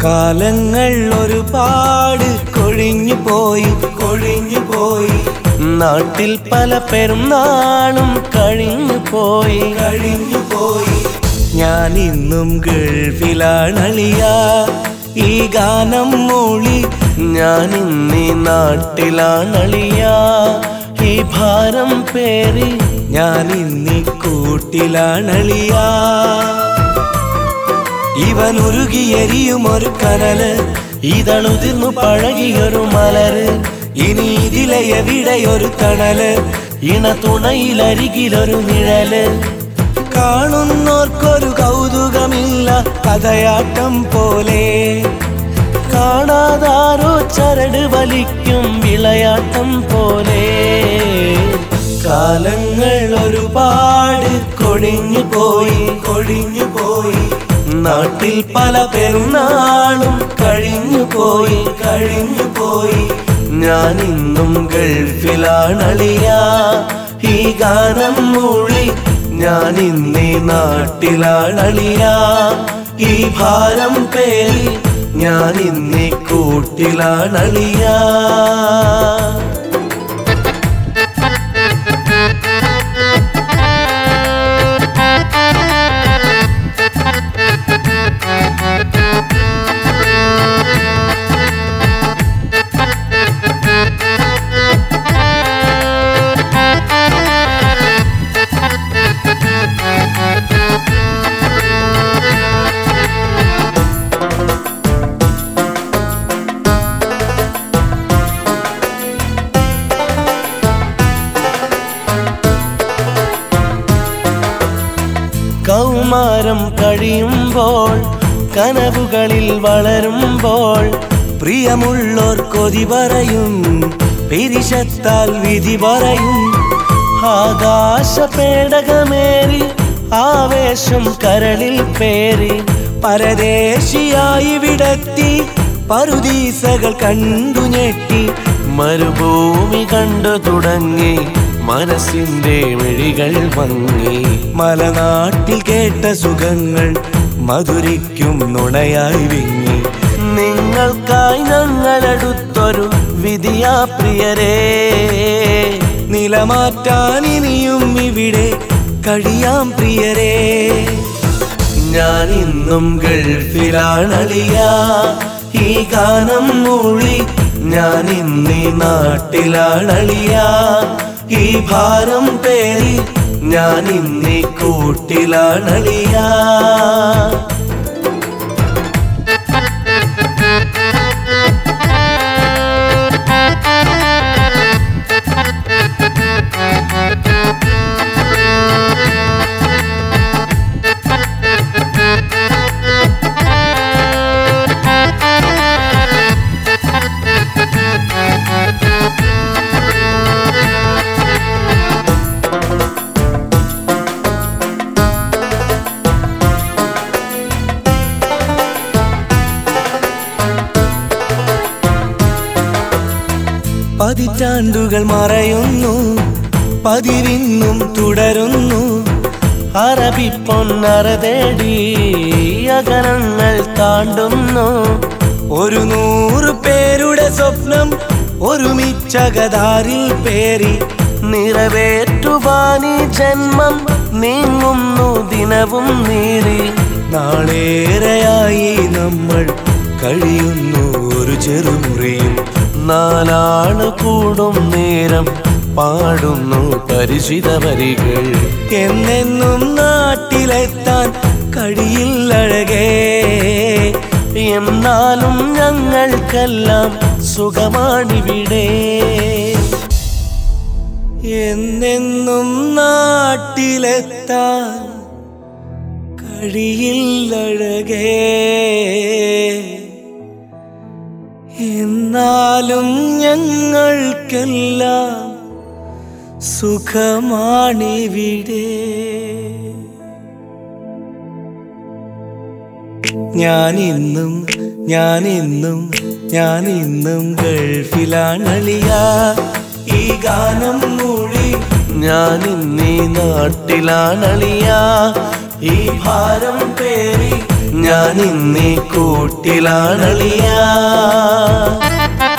കാലങ്ങൾ ഒരുപാട് കൊഴിഞ്ഞു പോയി കൊഴിഞ്ഞു പോയി നാട്ടിൽ പല പെരുന്നാളും കഴിഞ്ഞു പോയി കഴിഞ്ഞു പോയി ഞാൻ ഇന്നും ഗൾഫിലാണളിയ ഈ ഗാനം മൂളി ഞാൻ ഇന്നീ നാട്ടിലാണളിയ ഈ ഭാരം പേറി ഞാൻ ഇന്നീ കൂട്ടിലാണളിയാ ഇവൻ ഉരുകിയെരിയും ഒരു കനല് ഇതളുതിർന്നു പഴകിയൊരു മലര് ഇനി ഇതിലെ എവിടെയൊരു തണല് ഇണ തുണയിലരികിലൊരു നിഴല് കാണുന്നോർക്കൊരു കൗതുകമില്ല കഥയാട്ടം പോലെ കാണാതാരോ ചരട് വലിക്കും വിളയാട്ടം പോലെ കാലങ്ങൾ ഒരുപാട് കൊഴിഞ്ഞു പോയി കൊഴിഞ്ഞു പോയി നാട്ടിൽ പല പെരുന്നാളും കഴിഞ്ഞു പോയി കഴിഞ്ഞു പോയി ഞാൻ ഇന്നും ഗൾഫിലാണളിയ ഈ ഗാനം മൂളി ഞാൻ ഇന്നീ നാട്ടിലാണളിയ ഈ ഭാരം പേരി ഞാൻ ഇന്നീ കൂട്ടിലാണളിയാ കൗമാരം കഴിയുമ്പോൾ കനവുകളിൽ വളരുമ്പോൾ പ്രിയമുള്ളോർ കൊതി പറയും പിരിശത്താൽ വിധി പറയും ആകാശ പേടകമേറി ആവേശം കരളിൽ പേറി പരദേശിയായി വിടത്തി പറുദീസകൾ കണ്ടു ഞെട്ടി മരുഭൂമി കണ്ടു തുടങ്ങി മനസ്സിന്റെ മിഴികൾ മങ്ങി മലനാട്ടിൽ കേട്ട സുഖങ്ങൾ മധുരിക്കും നുണയായി വിങ്ങി നിങ്ങൾക്കായി ഞങ്ങളടുത്തൊരു വിധിയാ പ്രിയരേ നിലമാറ്റാൻ ഇനിയും ഇവിടെ കഴിയാം പ്രിയരേ ഞാൻ ഇന്നും ഗൾഫിലാണളിയ ഈ ഗാനം മൂളി ഞാൻ ഇന്നീ നാട്ടിലാണളിയ ഈ ഭാരം പേരി ഞാൻ ഇന്നീ കൂട്ടിലാണളിയാ പതിറ്റാണ്ടുകൾ മറയുന്നു പതിവിന്നും തുടരുന്നു അറബി പൊന്നറ തേടി അകലങ്ങൾ താണ്ടുന്നു ഒരു നൂറ് പേരുടെ സ്വപ്നം ഒരുമിച്ചകതാരിൽ പേരി നിറവേറ്റുവാനി ജന്മം നീങ്ങുന്നു ദിനവും നീറി നാളേറെയായി നമ്മൾ കഴിയുന്നു ഒരു ചെറുമുറിയിൽ നാലാണ് കൂടും നേരം പാടുന്നു പരിചിത വരികൾ എന്നെന്നും നാട്ടിലെത്താൻ കഴിയില്ലഴകേ എന്നാലും ഞങ്ങൾക്കെല്ലാം സുഖമാണിവിടെ എന്നെന്നും നാട്ടിലെത്താൻ കഴിയില്ലഴകേ എന്നാലും ഞങ്ങൾക്കെല്ലാം സുഖമാണിവിടെ ഞാനിന്നും ഞാനിന്നും ഞാനിന്നും ഗൾഫിലാണളിയ ഈ ഗാനം മൂളി ഞാനിന്നീ നാട്ടിലാണളിയ ഈ ഭാരം പേറി ഞാൻ ഇന്നീ കൂട്ടിലാണളിയാ